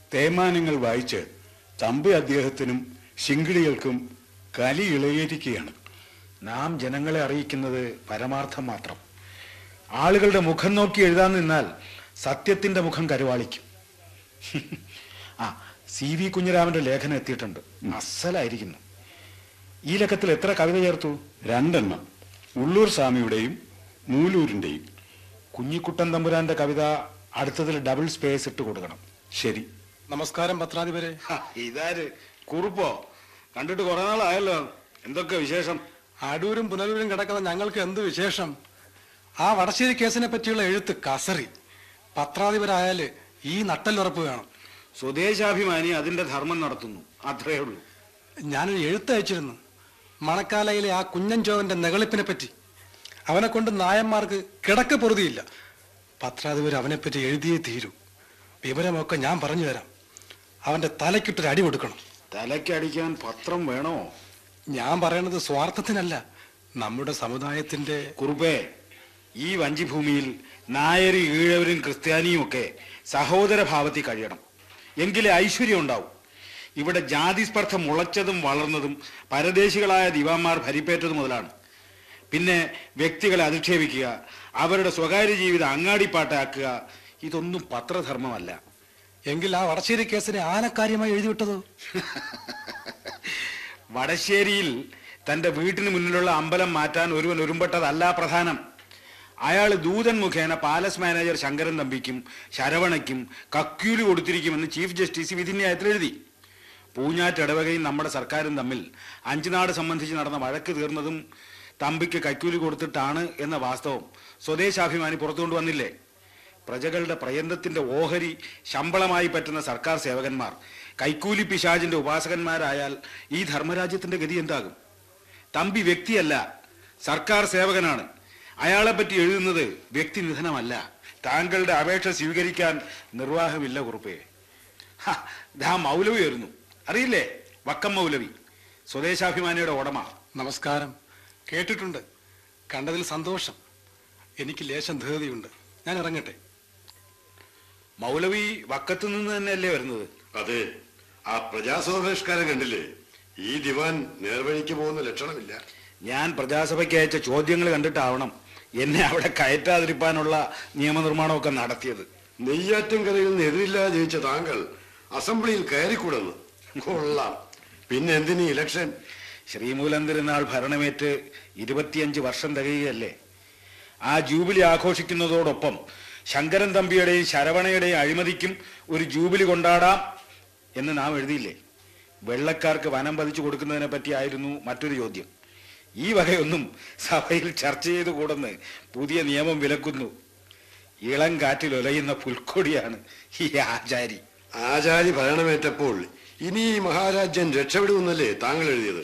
തേമാനങ്ങൾ വായിച്ച് തമ്പി അദ്ദേഹത്തിനും ശിങ്കിടികൾക്കും കലി ഇളയിരിക്കുകയാണ് നാം ജനങ്ങളെ അറിയിക്കുന്നത് പരമാർത്ഥം മാത്രം ആളുകളുടെ മുഖം നോക്കി എഴുതാൻ നിന്നാൽ സത്യത്തിന്റെ മുഖം കരുവാളിക്കും ആ സി വി കുഞ്ഞിരാമന്റെ ലേഖനം എത്തിയിട്ടുണ്ട് അസലായിരിക്കുന്നു ഈ ലക്കത്തിൽ എത്ര കവിത ചേർത്തു രണ്ടെണ്ണം ഉള്ളൂർ സ്വാമിയുടെയും മൂലൂരിന്റെയും കുഞ്ഞിക്കുട്ടൻ തമ്പുരാന്റെ കവിത അടുത്തതിൽ ഡബിൾ സ്പേസ് ഇട്ട് കൊടുക്കണം ശരി നമസ്കാരം പത്രാധിപരെ ഇതാര് കുറുപ്പോ കണ്ടിട്ട് കുറെ നാളായല്ലോ എന്തൊക്കെ വിശേഷം അടൂരും പുനലൂരും കിടക്കുന്ന ഞങ്ങൾക്ക് എന്ത് വിശേഷം ആ വടശ്ശേരി കേസിനെ പറ്റിയുള്ള എഴുത്ത് കസറി പത്രാധിപരായാല് ഈ നട്ടലുറപ്പ് വേണം സ്വദേശാഭിമാനി അതിന്റെ ധർമ്മം നടത്തുന്നു അത്രേ ഉള്ളൂ ഞാനൊരു എഴുത്ത് അയച്ചിരുന്നു മണക്കാലയിലെ ആ കുഞ്ഞൻചോവന്റെ നെകളിപ്പിനെ പറ്റി അവനെ കൊണ്ട് നായന്മാർക്ക് കിടക്ക പൊറുതിയില്ല പത്രാധിപർ അവനെപ്പറ്റി എഴുതിയേ തീരൂ വിവരമൊക്കെ ഞാൻ പറഞ്ഞു തരാം അവന്റെ തലയ്ക്കിട്ടൊരു അടി കൊടുക്കണം തലയ്ക്കടിക്കാൻ പത്രം വേണോ ഞാൻ പറയണത് സ്വാർത്ഥത്തിനല്ല നമ്മുടെ സമുദായത്തിന്റെ കുറുപ്പേ ഈ വഞ്ചിഭൂമിയിൽ നായര് ഈഴവരും ക്രിസ്ത്യാനിയും ഒക്കെ സഹോദര ഭാവത്തിൽ കഴിയണം എങ്കിലേ ഐശ്വര്യം ഉണ്ടാവും ഇവിടെ ജാതിസ്പർദ്ധ മുളച്ചതും വളർന്നതും പരദേശികളായ ദിവാന്മാർ ഭരിപ്പേറ്റത് മുതലാണ് പിന്നെ വ്യക്തികളെ അധിക്ഷേപിക്കുക അവരുടെ സ്വകാര്യ ജീവിതം അങ്ങാടിപ്പാട്ടാക്കുക ഇതൊന്നും പത്രധർമ്മമല്ല എങ്കിൽ ആ വടശ്ശേരി കേസിനെ ആനക്കാര്യമായി എഴുതിവിട്ടതോ വടശ്ശേരിയിൽ തന്റെ വീട്ടിന് മുന്നിലുള്ള അമ്പലം മാറ്റാൻ ഒരുവൻ ഒരുമ്പെട്ടതല്ല പ്രധാനം അയാൾ ദൂതൻ മുഖേന പാലസ് മാനേജർ ശങ്കരൻ തമ്പിക്കും ശരവണയ്ക്കും കക്കൂലി കൊടുത്തിരിക്കുമെന്ന് ചീഫ് ജസ്റ്റിസ് വിധിന്യായത്തിൽ എഴുതി പൂഞ്ഞാറ്റ് ഇടവകയും നമ്മുടെ സർക്കാരും തമ്മിൽ അഞ്ചുനാട് സംബന്ധിച്ച് നടന്ന വഴക്ക് തീർന്നതും തമ്പിക്ക് കൈക്കൂലി കൊടുത്തിട്ടാണ് എന്ന വാസ്തവം സ്വദേശാഭിമാനി പുറത്തു കൊണ്ടുവന്നില്ലേ പ്രജകളുടെ പ്രയന്തത്തിന്റെ ഓഹരി ശമ്പളമായി പറ്റുന്ന സർക്കാർ സേവകന്മാർ കൈക്കൂലി പിശാചിന്റെ ഉപാസകന്മാരായാൽ ഈ ധർമ്മരാജ്യത്തിന്റെ ഗതി എന്താകും തമ്പി വ്യക്തിയല്ല സർക്കാർ സേവകനാണ് അയാളെപ്പറ്റി എഴുതുന്നത് വ്യക്തിനിധനമല്ല താങ്കളുടെ അപേക്ഷ സ്വീകരിക്കാൻ നിർവാഹമില്ല കുറുപ്പേ ഹ, ദാ മൗലവി വരുന്നു അറിയില്ലേ വക്കം മൗലവി സ്വദേശാഭിമാനിയുടെ ഉടമ നമസ്കാരം കേട്ടിട്ടുണ്ട് കണ്ടതിൽ സന്തോഷം എനിക്ക് ലേശം ധൃതിയുണ്ട് ഞാൻ ഇറങ്ങട്ടെ മൗലവി വക്കത്തു നിന്ന് തന്നെയല്ലേ വരുന്നത് അതെ ആ പ്രജാസ്വാഭിഷ്കാരം കണ്ടില്ലേ ഈ ദിവാൻ നേർവഴിക്ക് പോകുന്ന ലക്ഷണമില്ല ഞാൻ പ്രജാസഭയ്ക്ക് അയച്ച ചോദ്യങ്ങൾ കണ്ടിട്ടാവണം എന്നെ അവിടെ കയറ്റാതിരിക്കാനുള്ള നിയമനിർമ്മാണമൊക്കെ നടത്തിയത് നെയ്യാറ്റിൻകരയിൽ നിന്ന് എതിരില്ലാതെ ജയിച്ച താങ്കൾ അസംബ്ലിയിൽ കയറിക്കൂടെന്ന് കൊള്ളാം പിന്നെ എന്തിനീ ഇലക്ഷൻ ശ്രീമൂലം തിരുനാൾ ഭരണമേറ്റ് ഇരുപത്തിയഞ്ച് വർഷം തികയുകയല്ലേ ആ ജൂബിലി ആഘോഷിക്കുന്നതോടൊപ്പം ശങ്കരൻ തമ്പിയുടെയും ശരവണയുടെയും അഴിമതിക്കും ഒരു ജൂബിലി കൊണ്ടാടാം എന്ന് നാം എഴുതിയില്ലേ വെള്ളക്കാർക്ക് വനം പതിച്ചു കൊടുക്കുന്നതിനെ പറ്റിയായിരുന്നു മറ്റൊരു ചോദ്യം ഈ വകയൊന്നും സഭയിൽ ചർച്ച ചെയ്തു കൂടെന്ന് പുതിയ നിയമം വിലക്കുന്നു ഇളം കാറ്റിൽ ഉലയുന്ന പുൽക്കൊടിയാണ് ഈ ആചാരി ആചാരി ഭരണമേറ്റപ്പോൾ ഇനി ഈ മഹാരാജ്യം രക്ഷപ്പെടുമെന്നല്ലേ താങ്കൾ എഴുതിയത്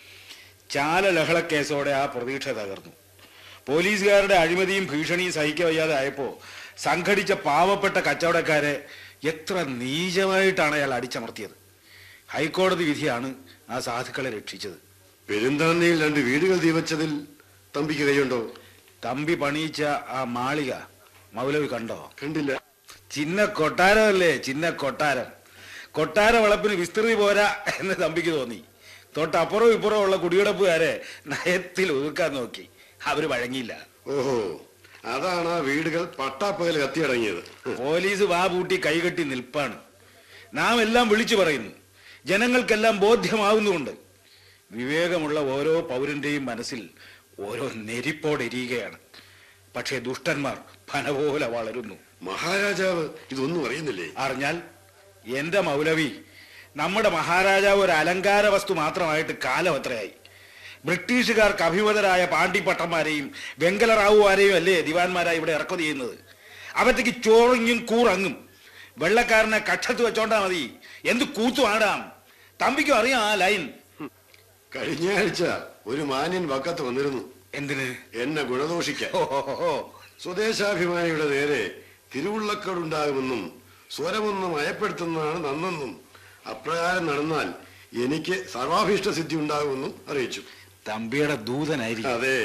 ചാല ലഹളക്കേസോടെ ആ പ്രതീക്ഷ തകർന്നു പോലീസുകാരുടെ അഴിമതിയും ഭീഷണിയും സഹിക്ക വയ്യാതെ ആയപ്പോ സംഘടിച്ച പാവപ്പെട്ട കച്ചവടക്കാരെ എത്ര നീചമായിട്ടാണ് അയാൾ അടിച്ചമർത്തിയത് ഹൈക്കോടതി വിധിയാണ് ആ സാധുക്കളെ രക്ഷിച്ചത് പെരുന്താന്നിയിൽ രണ്ട് വീടുകൾ തീവച്ചതിൽ തമ്പിക്ക് കൈയുണ്ടോ തമ്പി പണിയിച്ച ആ മാളിക മൗലവി കണ്ടോ കണ്ടില്ല ചിന്ന കൊട്ടാരമല്ലേ ചിന്ന കൊട്ടാരം കൊട്ടാര വളപ്പിന് വിസ്തൃതി പോരാ എന്ന് തമ്പിക്ക് തോന്നി തൊട്ടപ്പുറവും ഇപ്പുറവും ഉള്ള കുടികിടപ്പുകാരെ നയത്തിൽ ഒതുക്കാൻ നോക്കി അവര് വഴങ്ങിയില്ല ഓഹോ അതാണ് ആ വീടുകൾ പട്ടാപ്പകൽ കത്തിയടങ്ങിയത് പോലീസ് വാ പൂട്ടി കൈകെട്ടി നിൽപ്പാണ് നാം എല്ലാം വിളിച്ചു പറയുന്നു ജനങ്ങൾക്കെല്ലാം ബോധ്യമാവുന്നുണ്ട് വിവേകമുള്ള ഓരോ പൗരന്റെയും മനസ്സിൽ ഓരോ നെരിപ്പോടെരിയുകയാണ് പക്ഷേ ദുഷ്ടന്മാർ പന പോലെ വളരുന്നു മഹാരാജാവ് ഇതൊന്നും അറിയുന്നില്ലേ അറിഞ്ഞാൽ എന്റെ മൗലവി നമ്മുടെ മഹാരാജാവ് ഒരു അലങ്കാര വസ്തു മാത്രമായിട്ട് കാലം എത്രയായി ബ്രിട്ടീഷുകാർക്ക് അഭിമതരായ പാണ്ഡിപ്പട്ടന്മാരെയും വെങ്കലറാവുമാരെയും അല്ലേ ദിവാൻമാരായി ഇവിടെ ഇറക്കുമതി ചെയ്യുന്നത് അവറ്റയ്ക്ക് ചോറിങ്ങും കൂറങ്ങും വെള്ളക്കാരനെ കക്ഷത്ത് വെച്ചോണ്ടാ മതി എന്ത് കൂത്തു ആടാം തമ്പിക്കും അറിയാം ആ ലൈൻ കഴിഞ്ഞ ആഴ്ച ഒരു മാന്യൻ വക്കത്ത് വന്നിരുന്നു എന്തിന് എന്നെ ഗുണദോഷിക്കാൻ ഓ, ഓ, ഓ. സ്വദേശാഭിമാനിയുടെ നേരെ തിരുവുള്ളക്കേടുണ്ടാകുമെന്നും സ്വരമൊന്ന് മയപ്പെടുത്തുന്നതാണ് നന്നെന്നും അപ്രകാരം നടന്നാൽ എനിക്ക് സർവാഭീഷ്ട സിദ്ധി ഉണ്ടാകുമെന്നും അറിയിച്ചു തമ്പിയുടെ ദൂതനായിരിക്കും അതെ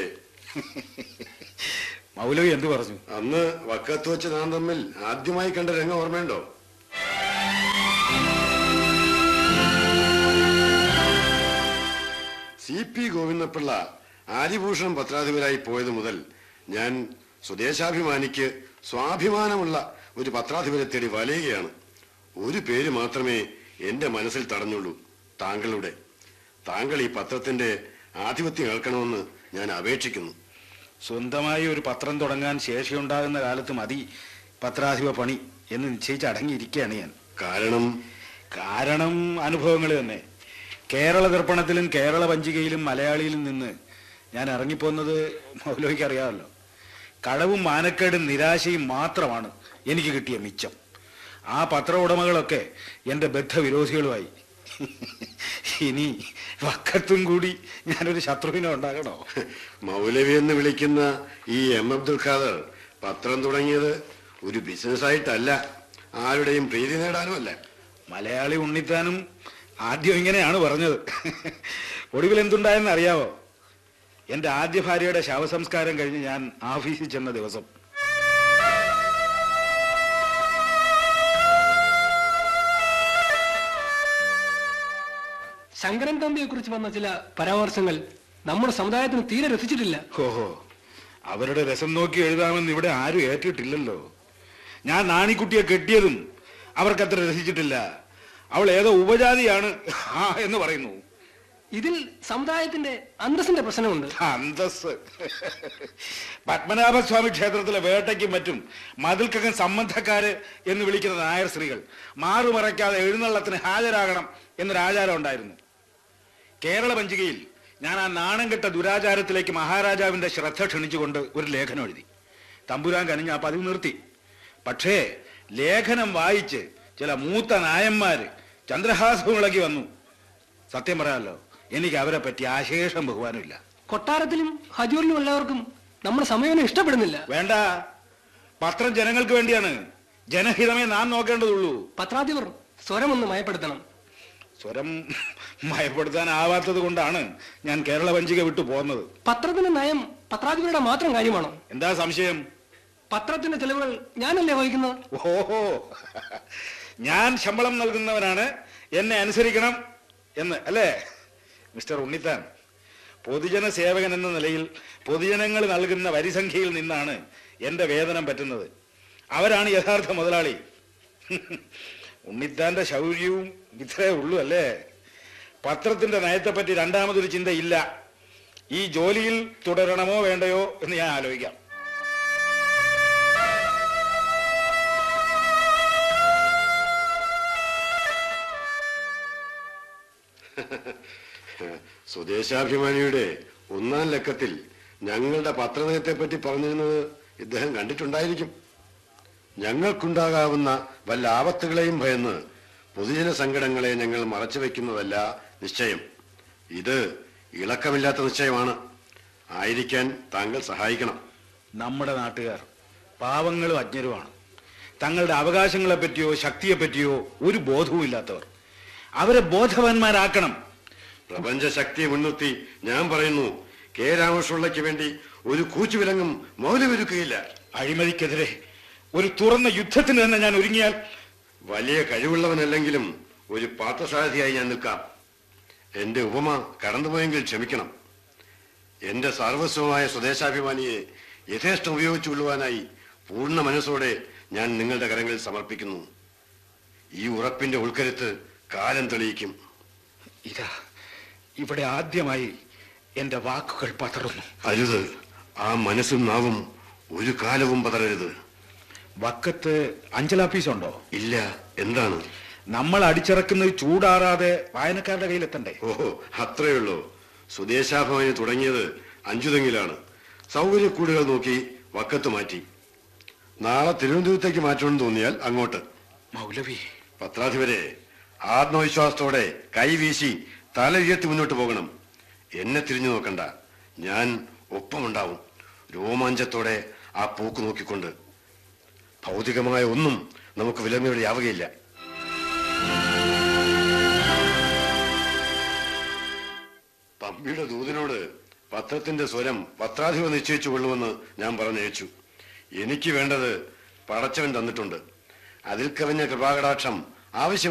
മൗലവി എന്ത് പറഞ്ഞു അന്ന് വക്കത്ത് വെച്ച് നാം തമ്മിൽ ആദ്യമായി കണ്ട രംഗം ഓർമ്മയുണ്ടോ ബാലകൃഷ്ണപിള്ള ആദിഭൂഷണം പത്രാധിപരായി പോയത് മുതൽ ഞാൻ സ്വദേശാഭിമാനിക്ക് സ്വാഭിമാനമുള്ള ഒരു പത്രാധിപരെ തേടി വലയുകയാണ് ഒരു പേര് മാത്രമേ എന്റെ മനസ്സിൽ തടഞ്ഞുള്ളൂ താങ്കളുടെ താങ്കൾ ഈ പത്രത്തിന്റെ ആധിപത്യം കേൾക്കണമെന്ന് ഞാൻ അപേക്ഷിക്കുന്നു സ്വന്തമായി ഒരു പത്രം തുടങ്ങാൻ ശേഷിയുണ്ടാകുന്ന കാലത്ത് മതി പത്രാധിപ പണി എന്ന് നിശ്ചയിച്ച് അടങ്ങിയിരിക്കുകയാണ് ഞാൻ കാരണം കാരണം അനുഭവങ്ങൾ തന്നെ കേരള ദർപ്പണത്തിലും കേരള പഞ്ചികയിലും മലയാളിയിലും നിന്ന് ഞാൻ ഇറങ്ങിപ്പോന്നത് മൗലവിക്ക് അറിയാമല്ലോ കടവും മാനക്കേടും നിരാശയും മാത്രമാണ് എനിക്ക് കിട്ടിയ മിച്ചം ആ പത്ര ഉടമകളൊക്കെ എൻ്റെ ബദ്ധവിരോധികളുമായി ഇനി വക്കത്തും കൂടി ഞാനൊരു ശത്രുവിനെ ഉണ്ടാകണോ മൗലവി എന്ന് വിളിക്കുന്ന ഈ എം അബ്ദുൽ ഖാദർ പത്രം തുടങ്ങിയത് ഒരു ബിസിനസ്സായിട്ടല്ല ആരുടെയും പ്രീതി നേടാനുമല്ല മലയാളി ഉണ്ണിത്താനും ആദ്യം ഇങ്ങനെയാണ് പറഞ്ഞത് ഒടുവിൽ എന്തുണ്ടായെന്ന് അറിയാവോ എൻ്റെ ആദ്യ ഭാര്യയുടെ ശവസംസ്കാരം കഴിഞ്ഞ് ഞാൻ ഓഫീസിൽ ചെന്ന ദിവസം ശങ്കരൻ തമ്പിയെ കുറിച്ച് വന്ന ചില പരാമർശങ്ങൾ നമ്മുടെ സമുദായത്തിന് തീരെ രസിച്ചിട്ടില്ല ഓഹോ അവരുടെ രസം നോക്കി എഴുതാമെന്ന് ഇവിടെ ആരും ഏറ്റിട്ടില്ലല്ലോ ഞാൻ നാണിക്കുട്ടിയെ കെട്ടിയതും അവർക്കത്ര രസിച്ചിട്ടില്ല അവൾ ഏതോ ഉപജാതിയാണ് ആ എന്ന് പറയുന്നു ഇതിൽ സമുദായത്തിന്റെ അന്തസ്സിന്റെ പ്രശ്നമുണ്ട് അന്തസ് പത്മനാഭസ്വാമി ക്ഷേത്രത്തിലെ വേട്ടയ്ക്കും മറ്റും മതിൽക്കകം സംബന്ധക്കാര് എന്ന് വിളിക്കുന്ന നായർ സ്ത്രീകൾ മാറുമറയ്ക്കാതെ എഴുന്നള്ളത്തിന് ഹാജരാകണം എന്നൊരു ആചാരം ഉണ്ടായിരുന്നു കേരള പഞ്ചികയിൽ ഞാൻ ആ നാണം കെട്ട ദുരാചാരത്തിലേക്ക് മഹാരാജാവിന്റെ ശ്രദ്ധ ക്ഷണിച്ചുകൊണ്ട് ഒരു ലേഖനം എഴുതി തമ്പുരാൻ കനിഞ്ഞ ആ പതിവ് നിർത്തി പക്ഷേ ലേഖനം വായിച്ച് ചില മൂത്ത നായന്മാര് ചന്ദ്രഹാസമുളകി വന്നു സത്യം പറയാമല്ലോ എനിക്ക് അവരെ പറ്റി ആശേഷം ബഹുമാനമില്ല കൊട്ടാരത്തിലും ഹജൂറിലും എല്ലാവർക്കും നമ്മുടെ സമയം ഇഷ്ടപ്പെടുന്നില്ല വേണ്ട പത്രം ജനങ്ങൾക്ക് വേണ്ടിയാണ് ജനഹിതമേ നാം നോക്കേണ്ടതുള്ളൂ പത്രാധിപർ സ്വരമൊന്ന് മയപ്പെടുത്തണം സ്വരം മയപ്പെടുത്താനാവാത്തത് കൊണ്ടാണ് ഞാൻ കേരള പഞ്ചിക വിട്ടു പോകുന്നത് പത്രത്തിന്റെ നയം പത്രാധിപരുടെ മാത്രം കാര്യമാണോ എന്താ സംശയം പത്രത്തിന്റെ ചെലവുകൾ ഞാനല്ലേ വഹിക്കുന്നത് ഓഹോ ഞാൻ ശമ്പളം നൽകുന്നവനാണ് എന്നെ അനുസരിക്കണം എന്ന് അല്ലേ മിസ്റ്റർ ഉണ്ണിത്താൻ പൊതുജന സേവകൻ എന്ന നിലയിൽ പൊതുജനങ്ങൾ നൽകുന്ന വരിസംഖ്യയിൽ നിന്നാണ് എന്റെ വേതനം പറ്റുന്നത് അവരാണ് യഥാർത്ഥ മുതലാളി ഉണ്ണിത്താന്റെ ശൗര്യവും ഇത്രേ ഉള്ളൂ അല്ലേ പത്രത്തിന്റെ നയത്തെപ്പറ്റി രണ്ടാമതൊരു ചിന്തയില്ല ഈ ജോലിയിൽ തുടരണമോ വേണ്ടയോ എന്ന് ഞാൻ ആലോചിക്കാം സ്വദേശാഭിമാനിയുടെ ഒന്നാം ലക്കത്തിൽ ഞങ്ങളുടെ പത്രനയത്തെ പറ്റി പറഞ്ഞിരുന്നത് ഇദ്ദേഹം കണ്ടിട്ടുണ്ടായിരിക്കും ഞങ്ങൾക്കുണ്ടാകാവുന്ന വല്ല ആപത്തുകളെയും ഭയന്ന് പൊതുജന സങ്കടങ്ങളെ ഞങ്ങൾ മറച്ചു വെക്കുന്നതല്ല നിശ്ചയം ഇത് ഇളക്കമില്ലാത്ത നിശ്ചയമാണ് ആയിരിക്കാൻ താങ്കൾ സഹായിക്കണം നമ്മുടെ നാട്ടുകാർ പാവങ്ങളും അജ്ഞരുമാണ് തങ്ങളുടെ അവകാശങ്ങളെ പറ്റിയോ ശക്തിയെ പറ്റിയോ ഒരു ബോധവും ഇല്ലാത്തവർ അവരെ ബോധവാന്മാരാക്കണം പ്രപഞ്ച ശക്തിയെ മുൻനിർത്തി ഞാൻ പറയുന്നു കെ രാമകൃഷ്ണപിള്ളയ്ക്ക് വേണ്ടി ഒരു കൂച്ചുവിലങ്ങും മൗലമൊരുക്കുകയില്ല അഴിമതിക്കെതിരെ ഒരു തുറന്ന യുദ്ധത്തിന് തന്നെ ഞാൻ ഒരുങ്ങിയാൽ വലിയ കഴിവുള്ളവനല്ലെങ്കിലും ഒരു പാത്രസാരഥിയായി ഞാൻ നിൽക്കാം എന്റെ ഉപമ കടന്നുപോയെങ്കിൽ ക്ഷമിക്കണം എന്റെ സർവസ്വമായ സ്വദേശാഭിമാനിയെ യഥേഷ്ടം ഉപയോഗിച്ചുകൊള്ളുവാനായി പൂർണ്ണ മനസ്സോടെ ഞാൻ നിങ്ങളുടെ കരങ്ങളിൽ സമർപ്പിക്കുന്നു ഈ ഉറപ്പിന്റെ ഉൾക്കരുത്ത് കാലം തെളിയിക്കും ഇതാ ഇവിടെ ആദ്യമായി എന്റെ വാക്കുകൾ പതറുന്നു അരുത് ആ മനസ്സും നാവും ഒരു കാലവും പതറരുത് വക്കത്ത് അഞ്ചലാഫീസുണ്ടോ ഇല്ല എന്താണ് നമ്മൾ അടിച്ചിറക്കുന്നത് ചൂടാറാതെ വായനക്കാരുടെ കയ്യിലെത്തണ്ടേ ഓഹോ അത്രയുള്ളൂ സ്വദേശാഭിമാനി തുടങ്ങിയത് അഞ്ചുതെങ്ങിലാണ് സൗകര്യക്കൂടുകൾ നോക്കി വക്കത്ത് മാറ്റി നാളെ തിരുവനന്തപുരത്തേക്ക് മാറ്റണമെന്ന് തോന്നിയാൽ അങ്ങോട്ട് മൗലവി പത്രാധിപരെ ആത്മവിശ്വാസത്തോടെ കൈവീശി തല ഉയർത്തി മുന്നോട്ട് പോകണം എന്നെ തിരിഞ്ഞു നോക്കണ്ട ഞാൻ ഒപ്പമുണ്ടാവും രോമാഞ്ചത്തോടെ ആ പോക്ക് നോക്കിക്കൊണ്ട് ഭൗതികമായ ഒന്നും നമുക്ക് വിലങ്ങുകളിയാവുകയില്ല തമ്പിയുടെ ദൂതനോട് പത്രത്തിന്റെ സ്വരം പത്രാധിപ നിശ്ചയിച്ചു കൊള്ളുമെന്ന് ഞാൻ പറഞ്ഞയച്ചു എനിക്ക് വേണ്ടത് പടച്ചവൻ തന്നിട്ടുണ്ട് അതിൽ കവിഞ്ഞ കൃപാകടാക്ഷം ആവശ്യം